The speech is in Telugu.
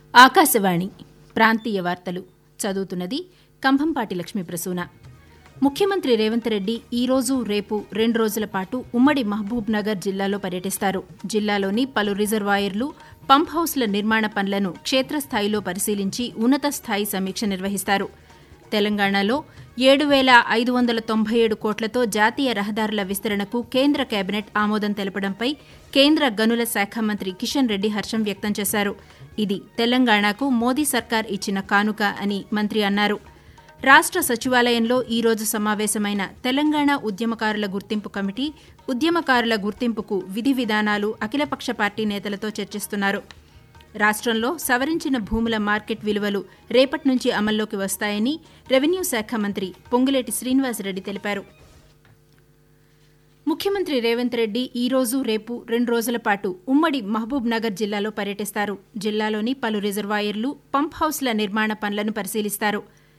ఆకాశవాణి ప్రాంతీయ వార్తలు చదువుతున్నది కంభంపాటి లక్ష్మీ ప్రసూన ముఖ్యమంత్రి రేవంత్ రెడ్డి ఈ రోజు రేపు రెండు రోజుల పాటు ఉమ్మడి మహబూబ్ నగర్ జిల్లాలో పర్యటిస్తారు జిల్లాలోని పలు రిజర్వాయర్లు పంప్ హౌస్ల నిర్మాణ పనులను క్షేత్రస్థాయిలో పరిశీలించి ఉన్నత స్థాయి సమీక్ష నిర్వహిస్తారు తెలంగాణలో ఏడు వేల ఐదు వందల తొంభై ఏడు కోట్లతో జాతీయ రహదారుల విస్తరణకు కేంద్ర కేబినెట్ ఆమోదం తెలపడంపై కేంద్ర గనుల శాఖ మంత్రి కిషన్ రెడ్డి హర్షం వ్యక్తం చేశారు ఇది తెలంగాణకు మోదీ సర్కార్ ఇచ్చిన కానుక అని మంత్రి అన్నారు రాష్ట సచివాలయంలో ఈ రోజు సమావేశమైన తెలంగాణ ఉద్యమకారుల గుర్తింపు కమిటీ ఉద్యమకారుల గుర్తింపుకు విధి విధానాలు అఖిలపక్ష పార్టీ నేతలతో చర్చిస్తున్నారు రాష్ట్రంలో సవరించిన భూముల మార్కెట్ విలువలు రేపటి నుంచి అమల్లోకి వస్తాయని రెవెన్యూ శాఖ మంత్రి పొంగులేటి శ్రీనివాసరెడ్డి తెలిపారు ముఖ్యమంత్రి రేవంత్ రెడ్డి ఈ రోజు రేపు రెండు రోజుల పాటు ఉమ్మడి మహబూబ్ నగర్ జిల్లాలో పర్యటిస్తారు జిల్లాలోని పలు రిజర్వాయర్లు పంప్ హౌస్ల నిర్మాణ పనులను పరిశీలిస్తారు